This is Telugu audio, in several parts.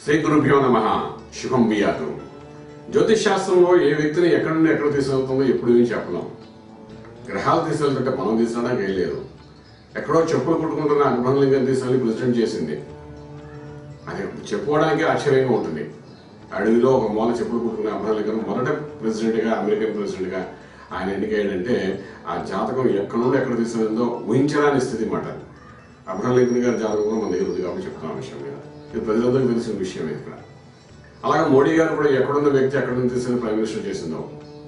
శ్రీ గురుభ్యో నమ శుభం బియాతు జ్యోతిష్ శాస్త్రంలో ఏ వ్యక్తిని ఎక్కడి నుండి ఎక్కడ తీసుకెళ్తుందో ఎప్పుడు ఏం చెప్పలేం గ్రహాలు తీసుకెళ్తుంటే మనం తీసుకెళ్ళడానికి ఏం లేదు ఎక్కడో చెప్పులు కుట్టుకుంటున్న అగ్రహలింగం తీసుకెళ్ళి ప్రెసిడెంట్ చేసింది అది చెప్పుకోవడానికి ఆశ్చర్యంగా ఉంటుంది అడవిలో ఒక మూల చెప్పులు కుట్టుకునే అబ్రహలింగం మొదట ప్రెసిడెంట్గా అమెరికన్ ప్రెసిడెంట్గా ఆయన ఎన్నికయ్యాడంటే ఆ జాతకం ఎక్కడి నుండి ఎక్కడ తీసుకెళ్ళిందో ఊహించరాని స్థితి మాట అబ్రహం లింకన్ గారి జాతకం కూడా మన దగ్గర ఉంది కాబట్టి చెప్తున్నాం ఆ విషయం మీద ఇది ప్రజలందరికీ తెలిసిన విషయం ఇక్కడ అలాగే మోడీ గారు కూడా ఎక్కడున్న వ్యక్తి ఎక్కడ నుంచి తీసుకుని ప్రైమ్ మినిస్టర్ చేసిందో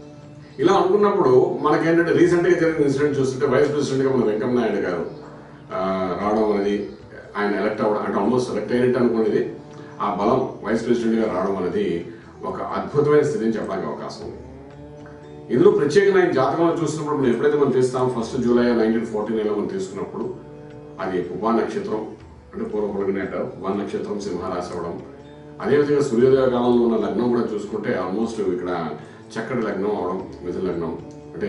ఇలా అనుకున్నప్పుడు మనకేంటంటే రీసెంట్ గా జరిగిన ఇన్సిడెంట్ చూస్తుంటే వైస్ ప్రెసిడెంట్ గా మన వెంకయ్య నాయుడు గారు ఆ, రావడం అనేది ఆయన ఎలక్ట్ అవ్వడం అంటే ఆల్మోస్ట్ సెలెక్ట్ అయినట్టు అనుకునేది ఆ బలం వైస్ ప్రెసిడెంట్ గా రావడం అనేది ఒక అద్భుతమైన స్థితిని చెప్పడానికి అవకాశం ఉంది ఇందులో ప్రత్యేకంగా ఆయన జాతకంలో చూసినప్పుడు మనం ఎప్పుడైతే మనం తీస్తాం ఫస్ట్ జూలై నైన్టీన్ ఫార్టీ నైన్లో మనం తీసుకున్నప్పుడు అది పుబ్బా నక్షత్రం అంటే పూర్వపులగనే అంటారు పుబ్బా నక్షత్రం సింహరాశి అవడం అదేవిధంగా సూర్యోదయ కాలంలో ఉన్న లగ్నం కూడా చూసుకుంటే ఆల్మోస్ట్ ఇక్కడ చక్కటి లగ్నం అవడం మిథున లగ్నం అంటే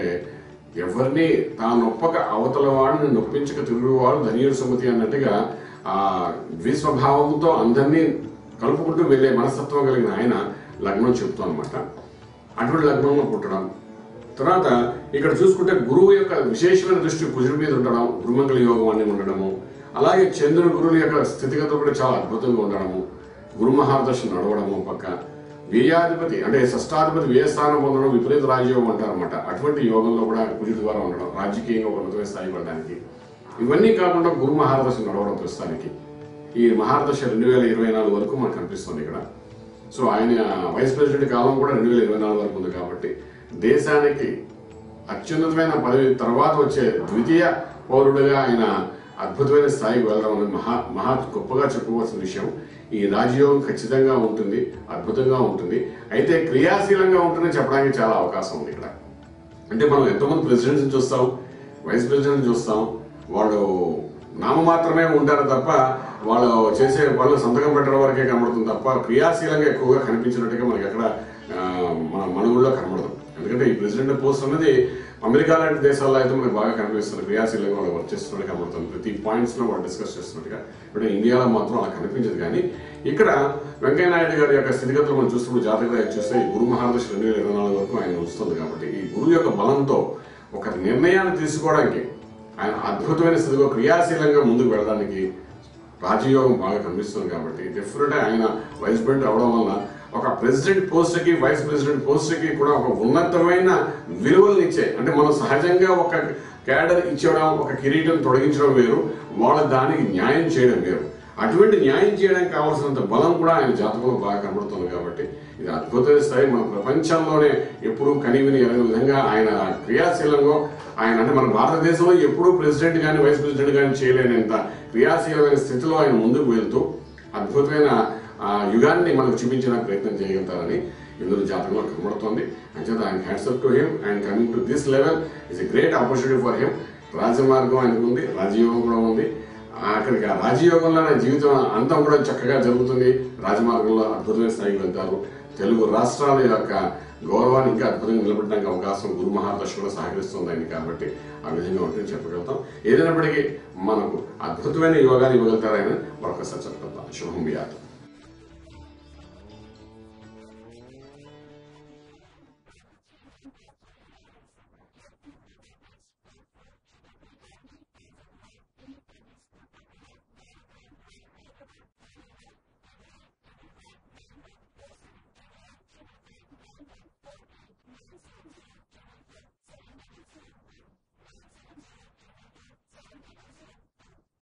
ఎవరిని తాను నొప్పక అవతల వాడిని నొప్పించక తిరుగువాడు ధనియుడు సుమతి అన్నట్టుగా ఆ ద్విస్వభావంతో అందరినీ కలుపుకుంటూ వెళ్ళే మనస్తత్వం కలిగిన ఆయన లగ్నం చెప్తూ అనమాట అటువంటి లగ్నంలో పుట్టడం తర్వాత ఇక్కడ చూసుకుంటే గురువు యొక్క విశేషమైన దృష్టి కుజుడి మీద ఉండడం గురుమంగళ యోగం అన్ని ఉండడము అలాగే చంద్రుడు గురువుల యొక్క స్థితిగతులు కూడా చాలా అద్భుతంగా ఉండడము గురు మహాదర్శనం నడవడము పక్క వ్యయాధిపతి అంటే షష్టాధిపతి వ్యయస్థానం పొందడం విపరీత రాజయోగం అంటారన్నమాట అటువంటి యోగంలో కూడా కుజుడి ద్వారా ఉండడం రాజకీయంగా ఒక ఉన్నతమైన స్థాయి పడడానికి ఇవన్నీ కాకుండా గురు మహాదర్శనం నడవడం ప్రస్తుతానికి ఈ మహాదర్శ రెండు వేల ఇరవై నాలుగు వరకు మనకు కనిపిస్తుంది ఇక్కడ సో ఆయన వైస్ ప్రెసిడెంట్ కాలం కూడా రెండు వేల ఇరవై నాలుగు వరకు ఉంది కాబట్టి దేశానికి అత్యున్నతమైన పదవి తర్వాత వచ్చే ద్వితీయ పౌరుడిగా ఆయన అద్భుతమైన స్థాయికి వెళ్ళడం అనేది మహా మహా గొప్పగా చెప్పుకోవాల్సిన విషయం ఈ రాజయోగం ఖచ్చితంగా ఉంటుంది అద్భుతంగా ఉంటుంది అయితే క్రియాశీలంగా ఉంటుందని చెప్పడానికి చాలా అవకాశం ఉంది ఇక్కడ అంటే మనం ఎంతోమంది ప్రెసిడెంట్స్ చూస్తాం వైస్ ప్రెసిడెంట్ చూస్తాం వాళ్ళు నామమాత్రమే ఉంటారు తప్ప వాళ్ళు చేసే పనులు సంతకం పెట్టడం వరకే కనబడుతుంది తప్ప క్రియాశీలంగా ఎక్కువగా కనిపించినట్టుగా మనకి ఎక్కడ ఆ, మన మన ఊళ్ళో కనబడదు ఎందుకంటే ఈ ప్రెసిడెంట్ పోస్ట్ అనేది అమెరికా లాంటి దేశాల్లో అయితే మనకు బాగా కనిపిస్తుంది క్రియాశీలంగా వాళ్ళు వర్క్ చేస్తున్నట్టు కనబడుతుంది ప్రతి పాయింట్స్ లో వాళ్ళు డిస్కస్ చేస్తున్నట్టుగా ఇప్పుడు ఇండియాలో మాత్రం అలా కనిపించదు కానీ ఇక్కడ వెంకయ్య నాయుడు గారి యొక్క స్థితిగతులు మనం చూస్తున్నప్పుడు జాతక చూస్తే ఈ గురు మహాదశ రెండు వేల ఇరవై నాలుగు వరకు ఆయన వస్తుంది కాబట్టి ఈ గురువు యొక్క బలంతో ఒక నిర్ణయాన్ని తీసుకోవడానికి ఆయన అద్భుతమైన స్థితిలో క్రియాశీలంగా ముందుకు వెళ్ళడానికి రాజయోగం బాగా కనిపిస్తుంది కాబట్టి డెఫినెట్ ఆయన వైస్ ప్రెసిడెంట్ అవడం వల్ల ఒక ప్రెసిడెంట్ పోస్ట్ కి వైస్ ప్రెసిడెంట్ పోస్ట్ కి కూడా ఒక ఉన్నతమైన విలువలను ఇచ్చే అంటే మనం సహజంగా ఒక క్యాడర్ ఇచ్చడం ఒక కిరీటం తొలగించడం వేరు వాళ్ళ దానికి న్యాయం చేయడం వేరు అటువంటి న్యాయం చేయడానికి కావాల్సినంత బలం కూడా ఆయన జాతకంలో బాగా కనబడుతుంది కాబట్టి ఇది అద్భుతమైన స్థాయి మన ప్రపంచంలోనే ఎప్పుడూ కనివిని ఎరగని విధంగా ఆయన క్రియాశీలంగా ఆయన అంటే మన భారతదేశంలో ఎప్పుడూ ప్రెసిడెంట్ కానీ వైస్ ప్రెసిడెంట్ కానీ చేయలేనంత క్రియాశీలమైన స్థితిలో ఆయన ముందుకు వెళ్తూ అద్భుతమైన ఆ, యుగాన్ని మనకు చూపించిన ప్రయత్నం చేయగలుగుతారని ఇందులో జాతకంలో కనబడుతోంది అంచేత ఆయన hats off to him and coming to this level is a great opportunity for him రాజమార్గం ఆయనకు ఉంది రాజయోగం కూడా ఉంది అక్కడికి ఆ రాజయోగంలో ఆయన జీవితం అంతా కూడా చక్కగా జరుగుతుంది రాజమార్గంలో అద్భుతమైన స్థాయికి వెళ్తారు తెలుగు రాష్ట్రాల యొక్క గౌరవాన్ని ఇంకా అద్భుతంగా నిలబెట్టడానికి అవకాశం గురు మహాదశ కూడా సహకరిస్తుంది ఆయన కాబట్టి ఆ విధంగా ఉంటుందని చెప్పగలుగుతాం ఏదైనప్పటికీ మనకు అద్భుతమైన యోగాన్ని ఇవ్వగలుగుతారని మరొకసారి చెప్పగలుగుతాం శుభం వ్యాధం